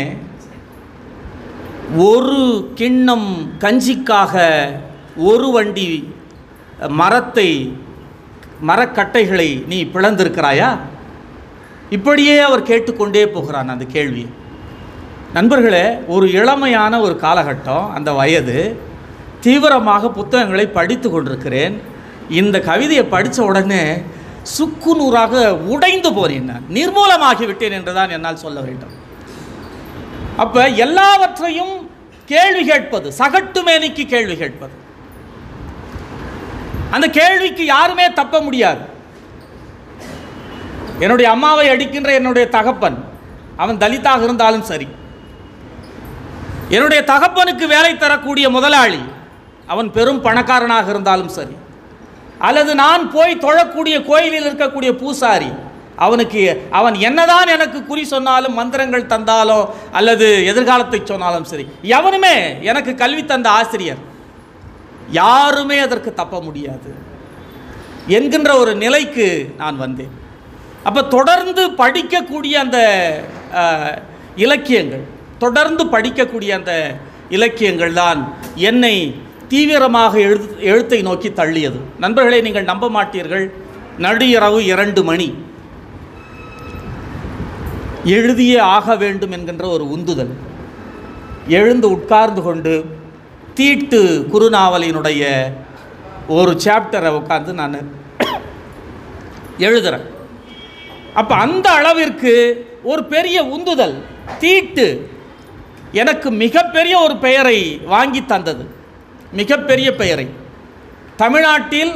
ஒரு கிண்ணம் கஞ்சிக்காக ஒரு வண்டி மரத்தை மரக்கட்டைகளை நீ பிளந்திருக்கிறாயா இப்படியே அவர் கேட்டுக்கொண்டே போகிறான் அந்த கேள்வி நண்பர்களே ஒரு இளமையான ஒரு காலகட்டம் அந்த வயது தீவிரமாக புத்தகங்களை படித்து கொண்டிருக்கிறேன் இந்த கவிதையை படித்த உடனே சுக்குநூறாக உடைந்து போனேன் நான் நிர்மூலமாகி விட்டேன் என்றுதான் என்னால் சொல்ல வேண்டும் அப்போ எல்லாவற்றையும் கேள்வி கேட்பது சகட்டு மேனிக்கு கேள்வி கேட்பது அந்த கேள்விக்கு யாருமே தப்ப முடியாது என்னுடைய அம்மாவை அடிக்கின்ற என்னுடைய தகப்பன் அவன் தலித்தாக இருந்தாலும் சரி என்னுடைய தகப்பனுக்கு வேலை தரக்கூடிய முதலாளி அவன் பெரும் பணக்காரனாக இருந்தாலும் சரி அல்லது நான் போய் தொழக்கூடிய கோயிலில் இருக்கக்கூடிய பூசாரி அவனுக்கு அவன் என்னதான் எனக்கு குறி சொன்னாலும் மந்திரங்கள் தந்தாலோ அல்லது எதிர்காலத்தை சொன்னாலும் சரி எவனுமே எனக்கு கல்வி தந்த ஆசிரியர் யாருமே அதற்கு தப்ப முடியாது என்கின்ற ஒரு நிலைக்கு நான் வந்தேன் அப்போ தொடர்ந்து படிக்கக்கூடிய அந்த அஹ், இலக்கியங்கள் தொடர்ந்து படிக்கக்கூடிய அந்த இலக்கியங்கள் தான் என்னை தீவிரமாக எழுது எழுத்தை நோக்கி தள்ளியது நண்பர்களே நீங்கள் நம்ப மாட்டீர்கள் நடு இரவு இரண்டு மணி எழுதியே ஆக வேண்டும் என்கின்ற ஒரு உந்துதல் எழுந்து உட்கார்ந்து கொண்டு தீட்டு குறுநாவலினுடைய ஒரு சாப்டரை உட்காந்து நான் எழுதுகிறேன் அப்போ அந்த அளவிற்கு ஒரு பெரிய உந்துதல் தீட்டு எனக்கு மிகப்பெரிய ஒரு பெயரை வாங்கி தந்தது மிகப்பெரிய பெயரை தமிழ்நாட்டில்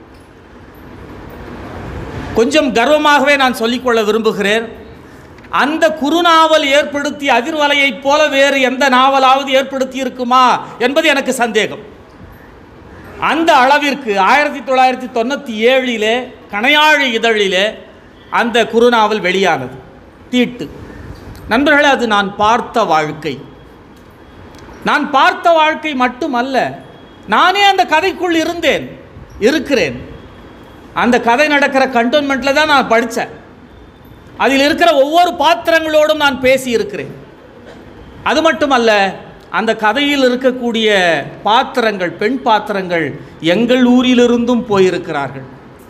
கொஞ்சம் கர்வமாகவே நான் சொல்லிக்கொள்ள விரும்புகிறேன் அந்த குறுநாவல் ஏற்படுத்திய அதிர்வலையைப் போல வேறு எந்த நாவலாவது ஏற்படுத்தி இருக்குமா என்பது எனக்கு சந்தேகம் அந்த அளவிற்கு ஆயிரத்தி தொள்ளாயிரத்தி தொண்ணூற்றி ஏழிலே கணையாழி இதழிலே அந்த குறுநாவல் வெளியானது தீட்டு நண்பர்களே அது நான் பார்த்த வாழ்க்கை நான் பார்த்த வாழ்க்கை மட்டுமல்ல நானே அந்த கதைக்குள் இருந்தேன் இருக்கிறேன் அந்த கதை நடக்கிற கண்டோன்மெண்ட்டில் தான் நான் படித்தேன் அதில் இருக்கிற ஒவ்வொரு பாத்திரங்களோடும் நான் பேசி இருக்கிறேன் அது மட்டுமல்ல அந்த கதையில் இருக்கக்கூடிய பாத்திரங்கள் பெண் பாத்திரங்கள் எங்கள் ஊரிலிருந்தும் போயிருக்கிறார்கள்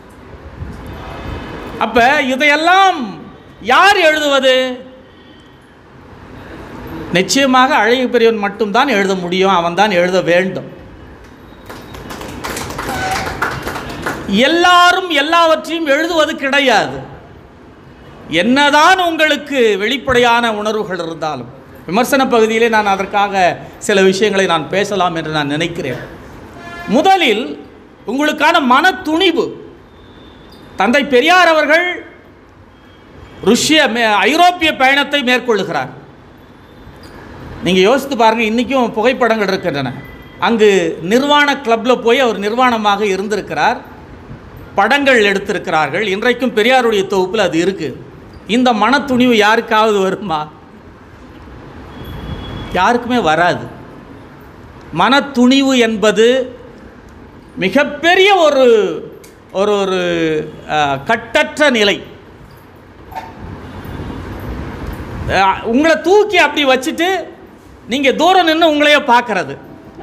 அப்ப இதையெல்லாம் யார் எழுதுவது நிச்சயமாக அழகிய பெரியவன் மட்டும்தான் எழுத முடியும் அவன் தான் எழுத வேண்டும் எல்லாரும் எல்லாவற்றையும் எழுதுவது கிடையாது என்னதான் உங்களுக்கு வெளிப்படையான உணர்வுகள் இருந்தாலும் விமர்சன பகுதியிலே நான் அதற்காக சில விஷயங்களை நான் பேசலாம் என்று நான் நினைக்கிறேன் முதலில் உங்களுக்கான மன துணிவு தந்தை பெரியார் அவர்கள் ருஷ்ய மே- ஐரோப்பிய பயணத்தை மேற்கொள்ளுகிறார் நீங்கள் யோசித்து பாருங்கள் இன்றைக்கும் புகைப்படங்கள் இருக்கின்றன அங்கு நிர்வாண கிளப்பில் போய் அவர் நிர்வாணமாக இருந்திருக்கிறார் படங்கள் எடுத்திருக்கிறார்கள் இன்றைக்கும் பெரியாருடைய தொகுப்பில் அது இருக்குது இந்த மன துணிவு யாருக்காவது வருமா யாருக்குமே வராது மன துணிவு என்பது மிகப்பெரிய ஒரு ஒரு ஒரு அஹ், கட்டற்ற நிலை அஹ், உங்களை தூக்கி அப்படி வச்சுட்டு நீங்கள் தூரம் நின்று உங்களையே பார்க்கறது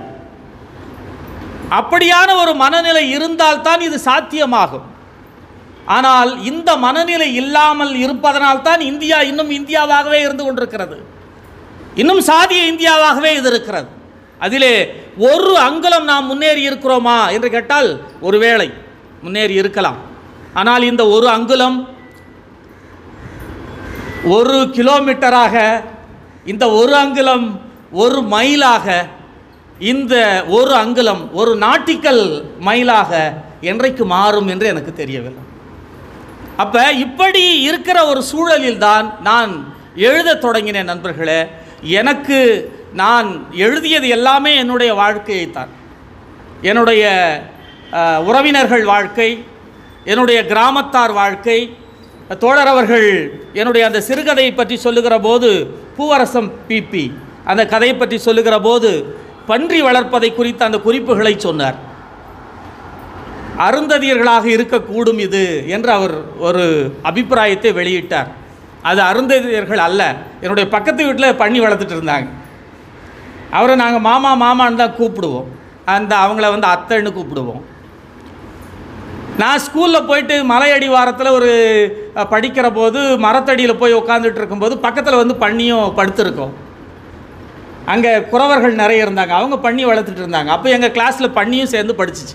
அப்படியான ஒரு மனநிலை இருந்தால்தான் இது சாத்தியமாகும் ஆனால் இந்த மனநிலை இல்லாமல் இருப்பதனால்தான் இந்தியா இன்னும் இந்தியாவாகவே இருந்து கொண்டிருக்கிறது இன்னும் சாதிய இந்தியாவாகவே இது இருக்கிறது அதிலே ஒரு அங்குலம் நாம் முன்னேறி இருக்கிறோமா என்று கேட்டால் ஒருவேளை முன்னேறி இருக்கலாம் ஆனால் இந்த ஒரு அங்குலம் ஒரு கிலோமீட்டராக இந்த ஒரு அங்குலம் ஒரு மைலாக இந்த ஒரு அங்குலம் ஒரு நாட்டிக்கல் மைலாக என்றைக்கு மாறும் என்று எனக்கு தெரியவில்லை அப்போ இப்படி இருக்கிற ஒரு சூழலில் தான் நான் எழுதத் தொடங்கினேன் நண்பர்களே எனக்கு நான் எழுதியது எல்லாமே என்னுடைய வாழ்க்கையைத்தான் என்னுடைய அஹ், உறவினர்கள் வாழ்க்கை என்னுடைய கிராமத்தார் வாழ்க்கை தோழர் அவர்கள் என்னுடைய அந்த சிறுகதையை பற்றி சொல்லுகிற போது பூவரசம் பிபி அந்த கதையை பற்றி சொல்லுகிற போது பன்றி வளர்ப்பதை குறித்த அந்த குறிப்புகளை சொன்னார் அருந்ததியர்களாக இருக்கக்கூடும் இது என்று அவர் ஒரு அபிப்பிராயத்தை வெளியிட்டார் அது அருந்ததியர்கள் அல்ல என்னுடைய பக்கத்து வீட்டில் பண்ணி வளர்த்துட்டு இருந்தாங்க அவரை நாங்கள் மாமா மாமான்னு தான் கூப்பிடுவோம் அந்த அவங்கள வந்து அத்தைன்னு கூப்பிடுவோம் நான் ஸ்கூலில் போயிட்டு மலை அடிவாரத்தில் ஒரு அஹ், படிக்கிற போது மரத்தடியில் போய் உட்காந்துட்டு இருக்கும்போது பக்கத்தில் வந்து பண்ணியும் படுத்திருக்கோம் அங்கே குறவர்கள் நிறைய இருந்தாங்க அவங்க பண்ணி வளர்த்துட்டு இருந்தாங்க அப்போ எங்கள் கிளாஸில் பண்ணியும் சேர்ந்து படிச்சிச்சு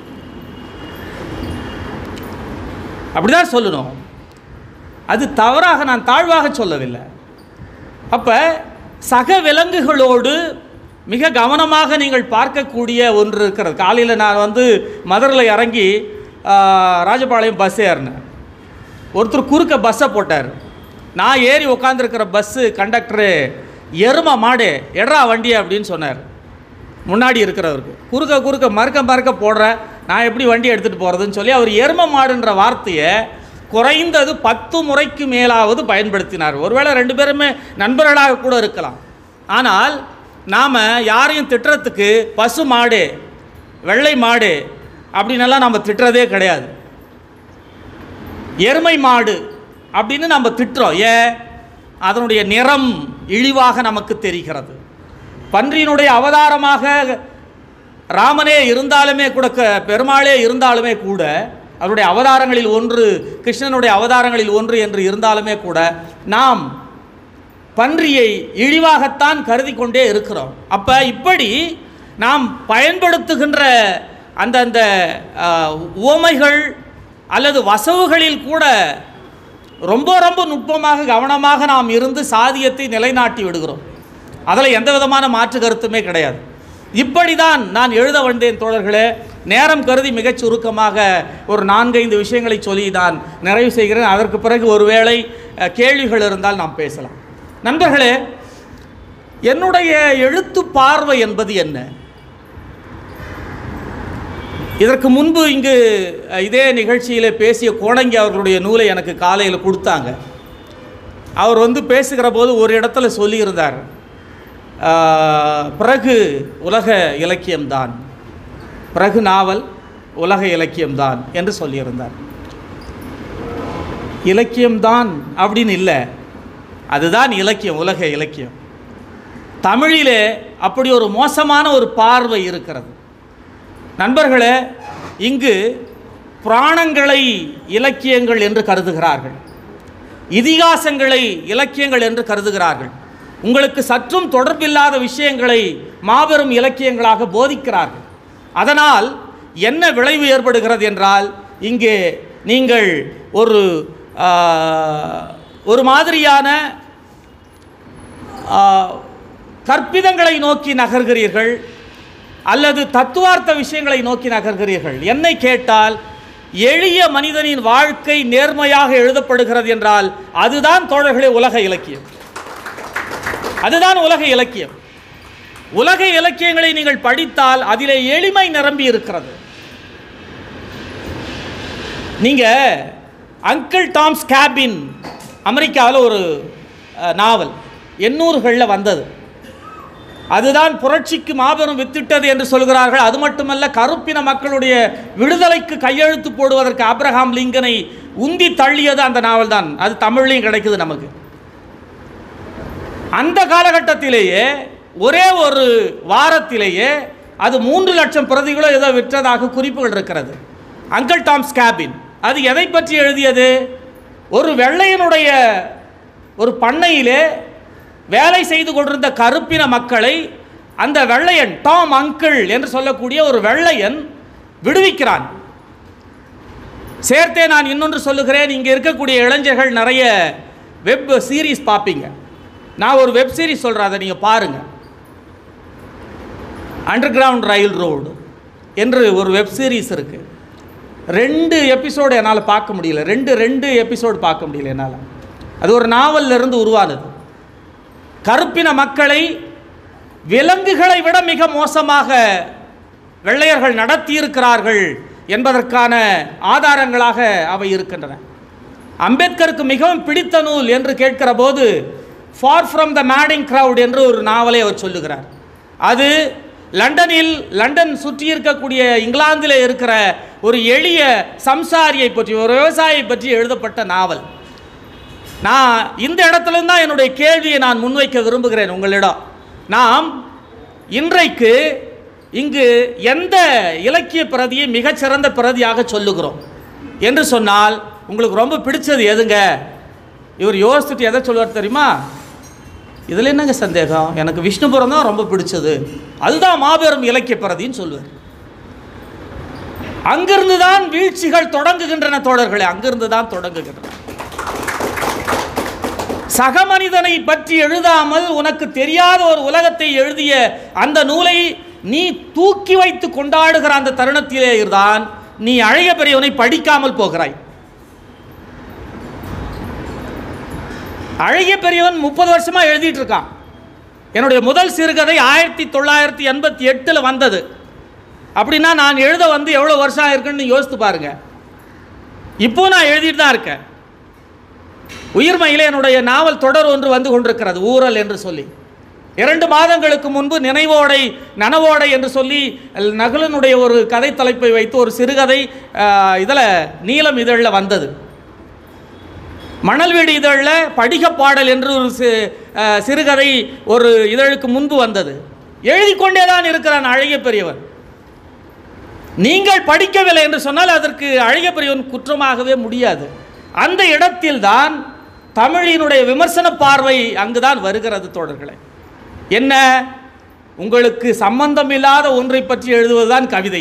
அப்படிதான் சொல்லணும் அது தவறாக நான் தாழ்வாக சொல்லவில்லை அப்போ சக விலங்குகளோடு மிக கவனமாக நீங்கள் பார்க்கக்கூடிய ஒன்று இருக்கிறது காலையில் நான் வந்து மதுரையில் இறங்கி ஆ, ராஜபாளையம் பஸ் ஏறினேன் ஒருத்தர் குறுக்க பஸ்ஸை போட்டார் நான் ஏறி உட்காந்துருக்கிற பஸ்ஸு கண்டக்டரு எரும மாடு எட்ரா வண்டி அப்படின்னு சொன்னார் முன்னாடி இருக்கிறவருக்கு குறுக்க குறுக்க மறுக்க மறுக்க போடுற நான் எப்படி வண்டி எடுத்துகிட்டு போகிறதுன்னு சொல்லி அவர் எரும மாடுன்ற வார்த்தையை குறைந்தது பத்து முறைக்கு மேலாவது பயன்படுத்தினார் ஒருவேளை ரெண்டு பேருமே நண்பர்களாக கூட இருக்கலாம் ஆனால் நாம் யாரையும் திட்டுறதுக்கு பசு மாடு வெள்ளை மாடு அப்படின்னெல்லாம் நம்ம திட்டுறதே கிடையாது எருமை மாடு அப்படின்னு நம்ம திட்டுறோம் ஏன் அதனுடைய நிறம் இழிவாக நமக்கு தெரிகிறது பன்றியினுடைய அவதாரமாக ராமனே இருந்தாலுமே கூட க- பெருமாளே இருந்தாலுமே கூட அவருடைய அவதாரங்களில் ஒன்று கிருஷ்ணனுடைய அவதாரங்களில் ஒன்று என்று இருந்தாலுமே கூட நாம் பன்றியை இழிவாகத்தான் கருதி கொண்டே இருக்கிறோம் அப்போ இப்படி நாம் பயன்படுத்துகின்ற அந்தந்த ஆஹ், உவமைகள் அல்லது வசவுகளில் கூட ரொம்ப ரொம்ப நுட்பமாக கவனமாக நாம் இருந்து சாதியத்தை நிலைநாட்டி விடுகிறோம் அதில் எந்த விதமான மாற்று கருத்துமே கிடையாது இப்படி தான் நான் எழுத வந்தேன் தோழர்களே நேரம் கருதி மிகச் சுருக்கமாக ஒரு நான்கைந்து விஷயங்களை சொல்லி நான் நிறைவு செய்கிறேன் அதற்கு பிறகு ஒருவேளை அஹ், கேள்விகள் இருந்தால் நாம் பேசலாம் நண்பர்களே என்னுடைய எழுத்து பார்வை என்பது என்ன இதற்கு முன்பு இங்கு அஹ், இதே நிகழ்ச்சியில் பேசிய கோணங்கி அவர்களுடைய நூலை எனக்கு காலையில் கொடுத்தாங்க அவர் வந்து பேசுகிற போது ஒரு இடத்துல சொல்லியிருந்தார் ஆஹ், பிறகு உலக இலக்கியம்தான் பிறகு நாவல் உலக இலக்கியம்தான் என்று சொல்லியிருந்தார் இலக்கியம்தான் அப்படின்னு இல்லை அதுதான் இலக்கியம் உலக இலக்கியம் தமிழிலே அப்படி ஒரு மோசமான ஒரு பார்வை இருக்கிறது நண்பர்களே இங்கு புராணங்களை இலக்கியங்கள் என்று கருதுகிறார்கள் இதிகாசங்களை இலக்கியங்கள் என்று கருதுகிறார்கள் உங்களுக்கு சற்றும் தொடர்பில்லாத விஷயங்களை மாபெரும் இலக்கியங்களாக போதிக்கிறார்கள் அதனால் என்ன விளைவு ஏற்படுகிறது என்றால் இங்கே நீங்கள் ஒரு ஆ, ஒரு மாதிரியான ஆ, கற்பிதங்களை நோக்கி நகர்கிறீர்கள் அல்லது தத்துவார்த்த விஷயங்களை நோக்கி நகர்கிறீர்கள் என்னை கேட்டால் எளிய மனிதனின் வாழ்க்கை நேர்மையாக எழுதப்படுகிறது என்றால் அதுதான் தோழர்களே உலக இலக்கியம் அதுதான் உலக இலக்கியம் உலக இலக்கியங்களை நீங்கள் படித்தால் அதிலே எளிமை நிரம்பி இருக்கிறது நீங்க அங்கிள் டாம்ஸ் கேபின் அமெரிக்காவில் ஒரு அஹ், நாவல் எண்ணூறுகளில் வந்தது அதுதான் புரட்சிக்கு மாபெரும் வித்திட்டது என்று சொல்கிறார்கள் அது மட்டுமல்ல கருப்பின மக்களுடைய விடுதலைக்கு கையெழுத்து போடுவதற்கு ஆப்ரஹாம் லிங்கனை உந்தி தள்ளியது அந்த நாவல் தான் அது தமிழ்லையும் கிடைக்குது நமக்கு அந்த காலகட்டத்திலேயே ஒரே ஒரு வாரத்திலேயே அது மூன்று லட்சம் பிரதிகளோ ஏதோ விற்றதாக குறிப்புகள் இருக்கிறது அங்கிள் டாம்ஸ் கேபின் அது எதை பற்றி எழுதியது ஒரு வெள்ளையனுடைய ஒரு பண்ணையிலே வேலை செய்து கொண்டிருந்த கருப்பின மக்களை அந்த வெள்ளையன் டாம் அங்கிள் என்று சொல்லக்கூடிய ஒரு வெள்ளையன் விடுவிக்கிறான் சேர்த்தே நான் இன்னொன்று சொல்லுகிறேன் இங்கே இருக்கக்கூடிய இளைஞர்கள் நிறைய வெப் சீரிஸ் பார்ப்பீங்க நான் ஒரு வெப் சீரிஸ் சொல்கிறேன் அதை நீங்கள் பாருங்கள் அண்டர் கிரவுண்ட் ரயில் ரோடு என்று ஒரு வெப் சீரிஸ் இருக்குது ரெண்டு எபிசோடு என்னால் பார்க்க முடியல ரெண்டு ரெண்டு எபிசோடு பார்க்க முடியல என்னால் அது ஒரு நாவல்ல இருந்து உருவானது கருப்பின மக்களை விலங்குகளை விட மிக மோசமாக வெள்ளையர்கள் நடத்தியிருக்கிறார்கள் என்பதற்கான ஆதாரங்களாக அவை இருக்கின்றன அம்பேத்கருக்கு மிகவும் பிடித்த நூல் என்று கேட்கிற போது far from the madding crowd என்று ஒரு நாவலை அவர் சொல்லுகிறார் அது லண்டனில் லண்டன் சுற்றி இருக்கக்கூடிய இங்கிலாந்தில் இருக்கிற ஒரு எளிய சம்சாரியை பற்றி ஒரு விவசாயியை பற்றி எழுதப்பட்ட நாவல் நான் இந்த இடத்துல தான் என்னுடைய கேள்வியை நான் முன்வைக்க விரும்புகிறேன் உங்களிடம் நாம் இன்றைக்கு இங்கு எந்த இலக்கிய பிரதியை மிகச்சிறந்த பிரதியாக சொல்லுகிறோம் என்று சொன்னால் உங்களுக்கு ரொம்ப பிடிச்சது எதுங்க இவர் யோசிச்சுட்டு எதை சொல்லுவார் தெரியுமா இதில் என்னங்க சந்தேகம் எனக்கு விஷ்ணுபுரம் தான் ரொம்ப பிடிச்சது அதுதான் மாபெரும் இலக்கிய பிரதின்னு சொல்லுவார் அங்கிருந்து தான் வீழ்ச்சிகள் தொடங்குகின்றன தோழர்களே அங்கிருந்து தான் தொடங்குகின்றன சக மனிதனை பற்றி எழுதாமல் உனக்கு தெரியாத ஒரு உலகத்தை எழுதிய அந்த நூலை நீ தூக்கி வைத்து கொண்டாடுகிற அந்த தருணத்திலே தான் நீ அழகிய பெரியவனை படிக்காமல் போகிறாய் அழகிய பெரியவன் முப்பது வருஷமாக எழுதிட்டு இருக்கான் என்னுடைய முதல் சிறுகதை ஆயிரத்தி தொள்ளாயிரத்தி எண்பத்தி எட்டில் வந்தது அப்படின்னா நான் எழுத வந்து எவ்வளோ வருஷம் ஆயிருக்குன்னு யோசித்து பாருங்க இப்போ நான் எழுதிட்டு தான் இருக்கேன் உயிர்மையில் என்னுடைய நாவல் தொடர் ஒன்று வந்து கொண்டிருக்கிறது ஊரல் என்று சொல்லி இரண்டு மாதங்களுக்கு முன்பு நினைவோடை நனவோடை என்று சொல்லி நகுலனுடைய ஒரு கதை தலைப்பை வைத்து ஒரு சிறுகதை இதில் நீலம் இதழில் வந்தது மணல் வீடு இதழில் படிக பாடல் என்று ஒரு சி அஹ், சிறுகதை ஒரு இதழுக்கு முன்பு வந்தது எழுதி கொண்டே தான் இருக்கிறான் அழகிய பெரியவன் நீங்கள் படிக்கவில்லை என்று சொன்னால் அதற்கு அழகிய பெரியவன் குற்றமாகவே முடியாது அந்த இடத்தில்தான் தமிழினுடைய விமர்சன பார்வை அங்குதான் வருகிறது தோழர்களே என்ன உங்களுக்கு சம்பந்தமில்லாத ஒன்றை பற்றி எழுதுவதுதான் கவிதை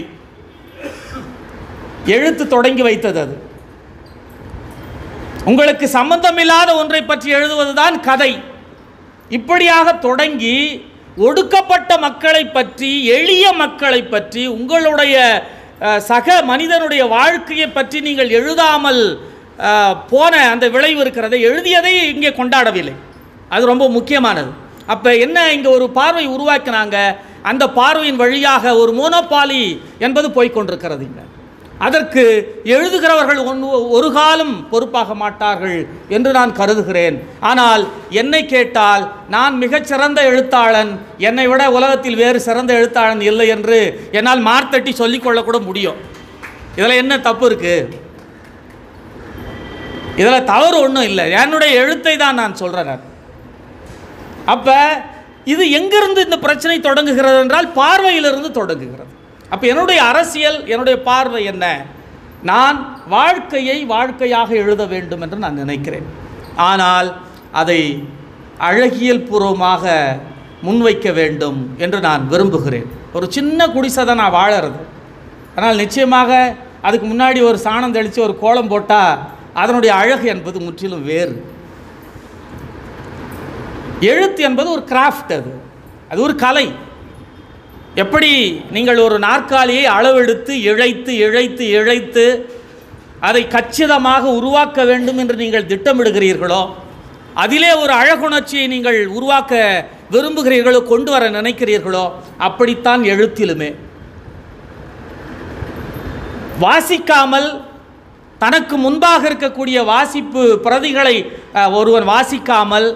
எழுத்து தொடங்கி வைத்தது அது உங்களுக்கு சம்பந்தமில்லாத ஒன்றை பற்றி எழுதுவதுதான் கதை இப்படியாக தொடங்கி ஒடுக்கப்பட்ட மக்களை பற்றி எளிய மக்களை பற்றி உங்களுடைய அஹ், சக மனிதனுடைய வாழ்க்கையை பற்றி நீங்கள் எழுதாமல் அஹ், போன அந்த விளைவு இருக்கிறதை எழுதியதை இங்கே கொண்டாடவில்லை அது ரொம்ப முக்கியமானது அப்போ என்ன இங்கே ஒரு பார்வை உருவாக்கினாங்க அந்த பார்வையின் வழியாக ஒரு மோனோபாலி என்பது போய்க்கொண்டிருக்கிறது இங்கே அதற்கு எழுதுகிறவர்கள் ஒன்று ஒரு காலம் பொறுப்பாக மாட்டார்கள் என்று நான் கருதுகிறேன் ஆனால் என்னை கேட்டால் நான் மிகச்சிறந்த எழுத்தாளன் என்னை விட உலகத்தில் வேறு சிறந்த எழுத்தாளன் இல்லை என்று என்னால் மார்த்தட்டி சொல்லிக்கொள்ளக்கூட முடியும் இதில் என்ன தப்பு இருக்கு இதில் தவறு ஒன்றும் இல்லை என்னுடைய எழுத்தை தான் நான் சொல்கிறேன் அப்போ இது எங்கிருந்து இந்த பிரச்சனை தொடங்குகிறது என்றால் பார்வையிலிருந்து தொடங்குகிறது அப்போ என்னுடைய அரசியல் என்னுடைய பார்வை என்ன நான் வாழ்க்கையை வாழ்க்கையாக எழுத வேண்டும் என்று நான் நினைக்கிறேன் ஆனால் அதை அழகியல் பூர்வமாக முன்வைக்க வேண்டும் என்று நான் விரும்புகிறேன் ஒரு சின்ன குடிசை தான் நான் வாழறது ஆனால் நிச்சயமாக அதுக்கு முன்னாடி ஒரு சாணம் தெளித்து ஒரு கோலம் போட்டால் அதனுடைய அழகு என்பது முற்றிலும் வேறு எழுத்து என்பது ஒரு கிராஃப்ட் அது அது ஒரு கலை எப்படி நீங்கள் ஒரு நாற்காலியை அளவெடுத்து இழைத்து இழைத்து இழைத்து அதை கச்சிதமாக உருவாக்க வேண்டும் என்று நீங்கள் திட்டமிடுகிறீர்களோ அதிலே ஒரு அழகுணர்ச்சியை நீங்கள் உருவாக்க விரும்புகிறீர்களோ கொண்டு வர நினைக்கிறீர்களோ அப்படித்தான் எழுத்திலுமே வாசிக்காமல் தனக்கு முன்பாக இருக்கக்கூடிய வாசிப்பு பிரதிகளை அஹ், ஒருவன் வாசிக்காமல்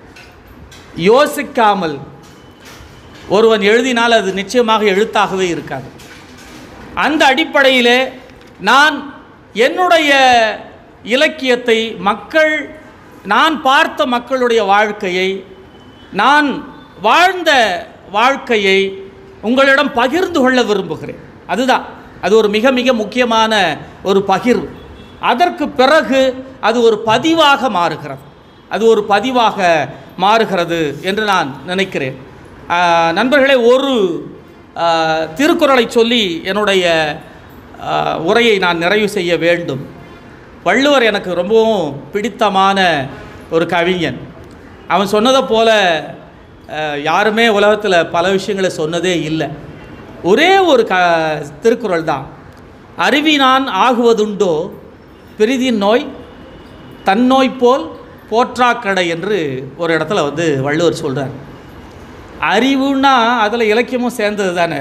யோசிக்காமல் ஒருவன் எழுதினால் அது நிச்சயமாக எழுத்தாகவே இருக்காது அந்த அடிப்படையிலே நான் என்னுடைய இலக்கியத்தை மக்கள் நான் பார்த்த மக்களுடைய வாழ்க்கையை நான் வாழ்ந்த வாழ்க்கையை உங்களிடம் பகிர்ந்து கொள்ள விரும்புகிறேன் அதுதான் அது ஒரு மிக மிக முக்கியமான ஒரு பகிர்வு அதற்கு பிறகு அது ஒரு பதிவாக மாறுகிறது அது ஒரு பதிவாக மாறுகிறது என்று நான் நினைக்கிறேன் ஆஹ், நண்பர்களே ஒரு ஆஹ், திருக்குறளை சொல்லி என்னுடைய ஆஹ், உரையை நான் நிறைவு செய்ய வேண்டும் வள்ளுவர் எனக்கு ரொம்பவும் பிடித்தமான ஒரு கவிஞன் அவன் சொன்னதை போல ஆஹ், யாருமே உலகத்தில் பல விஷயங்களை சொன்னதே இல்லை ஒரே ஒரு க திருக்குறள் தான் அறிவினான் ஆகுவதுண்டோ பிரிதின் நோய் தன்னோய் போல் போற்றாக்கடை என்று ஒரு இடத்துல வந்து வள்ளுவர் சொல்கிறார் அறிவுன்னா அதில் இலக்கியமும் சேர்ந்தது தானே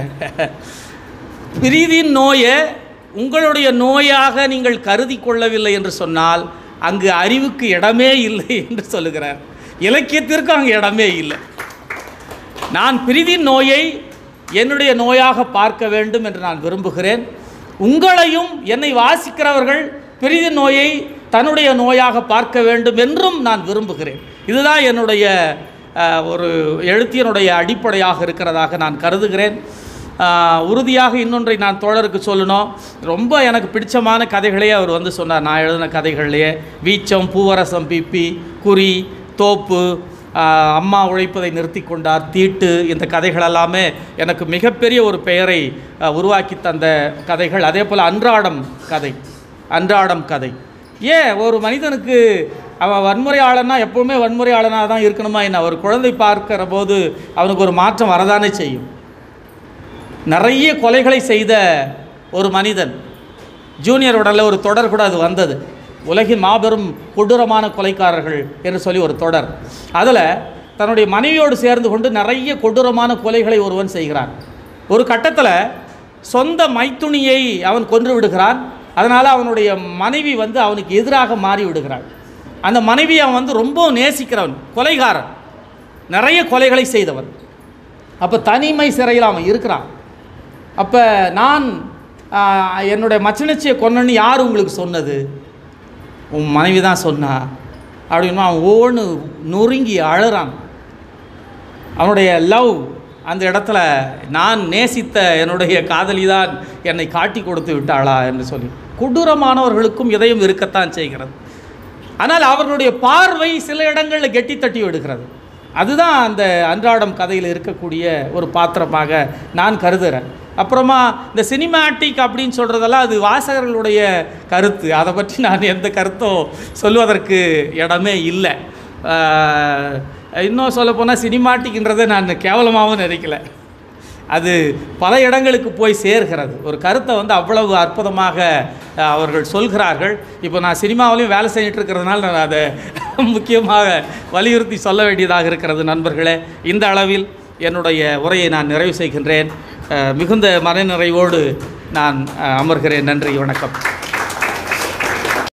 பிரீதியின் நோயை உங்களுடைய நோயாக நீங்கள் கருதி கொள்ளவில்லை என்று சொன்னால் அங்கு அறிவுக்கு இடமே இல்லை என்று சொல்லுகிறார் இலக்கியத்திற்கு அங்கு இடமே இல்லை நான் பிரிதின் நோயை என்னுடைய நோயாக பார்க்க வேண்டும் என்று நான் விரும்புகிறேன் உங்களையும் என்னை வாசிக்கிறவர்கள் பிரிதின் நோயை தன்னுடைய நோயாக பார்க்க வேண்டும் என்றும் நான் விரும்புகிறேன் இதுதான் என்னுடைய அஹ், ஒரு எழுத்தியனுடைய அடிப்படையாக இருக்கிறதாக நான் கருதுகிறேன் அஹ், உறுதியாக இன்னொன்றை நான் தோழருக்கு சொல்லணும் ரொம்ப எனக்கு பிடிச்சமான கதைகளே அவர் வந்து சொன்னார் நான் எழுதின கதைகள்லையே வீச்சம் பூவரசம் பிப்பி குறி தோப்பு ஆஹ், அம்மா உழைப்பதை நிறுத்தி கொண்டார் தீட்டு இந்த கதைகள் எல்லாமே எனக்கு மிகப்பெரிய ஒரு பெயரை ஆஹ், உருவாக்கி தந்த கதைகள் அதே போல் அன்றாடம் கதை அன்றாடம் கதை ஏன் ஒரு மனிதனுக்கு அவன் வன்முறையாளனா எப்பவுமே வன்முறையாளனாக தான் இருக்கணுமா என்ன ஒரு குழந்தை பார்க்கிற போது அவனுக்கு ஒரு மாற்றம் வரதானே செய்யும் நிறைய கொலைகளை செய்த ஒரு மனிதன் ஜூனியர் உடலில் ஒரு தொடர் கூட அது வந்தது உலகின் மாபெரும் கொடூரமான கொலைக்காரர்கள் என்று சொல்லி ஒரு தொடர் அதில் தன்னுடைய மனைவியோடு சேர்ந்து கொண்டு நிறைய கொடூரமான கொலைகளை ஒருவன் செய்கிறான் ஒரு கட்டத்தில் சொந்த மைத்துணியை அவன் கொன்று விடுகிறான் அதனால் அவனுடைய மனைவி வந்து அவனுக்கு எதிராக மாறி விடுகிறாள் அந்த மனைவி அவன் வந்து ரொம்ப நேசிக்கிறவன் கொலைகாரன் நிறைய கொலைகளை செய்தவன் அப்போ தனிமை சிறையில் அவன் இருக்கிறான் அப்போ நான் ஆ, என்னுடைய மச்சினச்சியை கொன்னன்னு யார் உங்களுக்கு சொன்னது உன் மனைவி தான் சொன்னா அப்படின்னு அவன் ஓன்னு நொறுங்கி அழுறான் அவனுடைய லவ் அந்த இடத்துல நான் நேசித்த என்னுடைய காதலி தான் என்னை காட்டி கொடுத்து விட்டாளா என்று சொல்லி கொடூரமானவர்களுக்கும் இதயம் இருக்கத்தான் செய்கிறது ஆனால் அவர்களுடைய பார்வை சில இடங்களில் கெட்டி தட்டி விடுகிறது அதுதான் அந்த அன்றாடம் கதையில் இருக்கக்கூடிய ஒரு பாத்திரமாக நான் கருதுகிறேன் அப்புறமா இந்த சினிமாட்டிக் அப்படின்னு சொல்கிறதெல்லாம் அது வாசகர்களுடைய கருத்து அதை பற்றி நான் எந்த கருத்தும் சொல்வதற்கு இடமே இல்லை ஆஹ், இன்னும் சொல்லப்போனால் சினிமாட்டிக்ன்றதை நான் கேவலமாகவும் நினைக்கல அது பல இடங்களுக்கு போய் சேர்கிறது ஒரு கருத்தை வந்து அவ்வளவு அற்புதமாக அஹ், அவர்கள் சொல்கிறார்கள் இப்போ நான் சினிமாவிலையும் வேலை செஞ்சுட்டு இருக்கிறதுனால நான் அதை முக்கியமாக வலியுறுத்தி சொல்ல வேண்டியதாக இருக்கிறது நண்பர்களே இந்த அளவில் என்னுடைய உரையை நான் நிறைவு செய்கின்றேன் அஹ், மிகுந்த மனநிறைவோடு நான் அஹ், அமர்கிறேன் நன்றி வணக்கம்